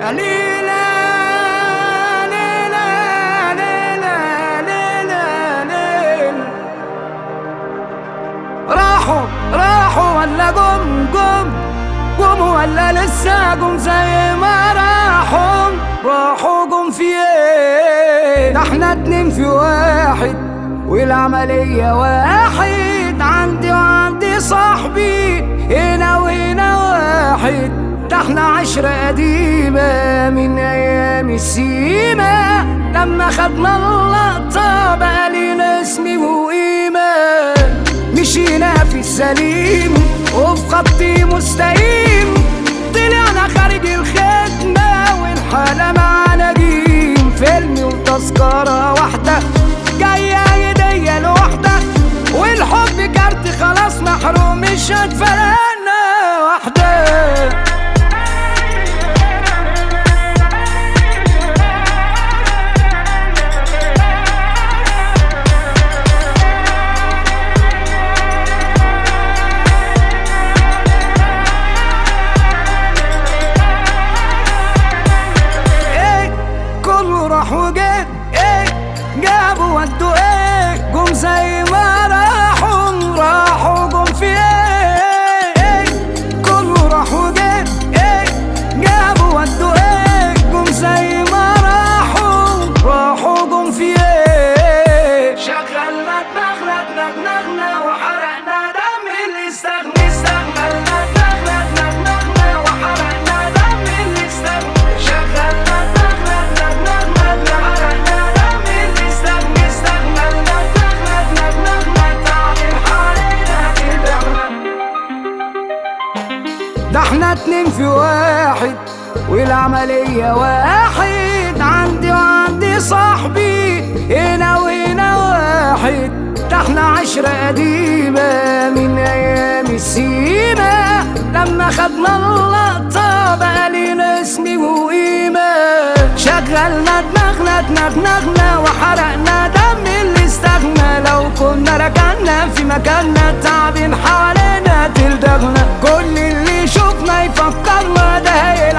ليلى ليلى ليلى ليلى ليلى راحوا راحوا ولا قم قم قوموا ولا لسه قم زي ما راحوا راحوا قم في ايه ده احنا اتنين في واحد والعملية واحد عندي وعندي صاحبي هنا وهنا واحد ده احنا عشرة قديمة من أيام السيمة لما خدنا اللقطة بقى لينا اسم وقيمة مشينا في السليم وفي خطي مستقيم طلعنا خارج الخدمة والحالة معانا جيم فيلم وتذكرة واحدة جاية هدية لوحدة والحب كارت خلاص محروم مش هتفرقنا واحدة ايه كله راح وجه ايه جابوا ودوا ايه جم زي ما راحوا راحوا جم في ايه ايه كله راح وجه ايه جابوا ودوا ايه جم زي ما راحوا راحوا جم في ايه شغلنا دماغنا دماغنا وحرقنا دم اللي استغنى استغنى دماغنا دماغنا وحرقنا دم اللي استغنى شغلنا دماغنا دماغنا وحرقنا دم اللي استغنى استغنى دماغنا دماغنا تعمل حالنا تدمنا ده احنا اتنين في واحد والعملية واحد عندي وعندي صاحبي هنا وهنا واحد ده احنا عشرة قديمة من أيام السيمة لما خدنا اللقطة بقى لينا اسم وقيمة شغلنا دماغنا دماغنا وحرقنا دم اللي استغنى لو كنا ركنا في مكاننا تعبين حوالينا تلدغنا كل اللي يشوفنا يفكرنا ده هي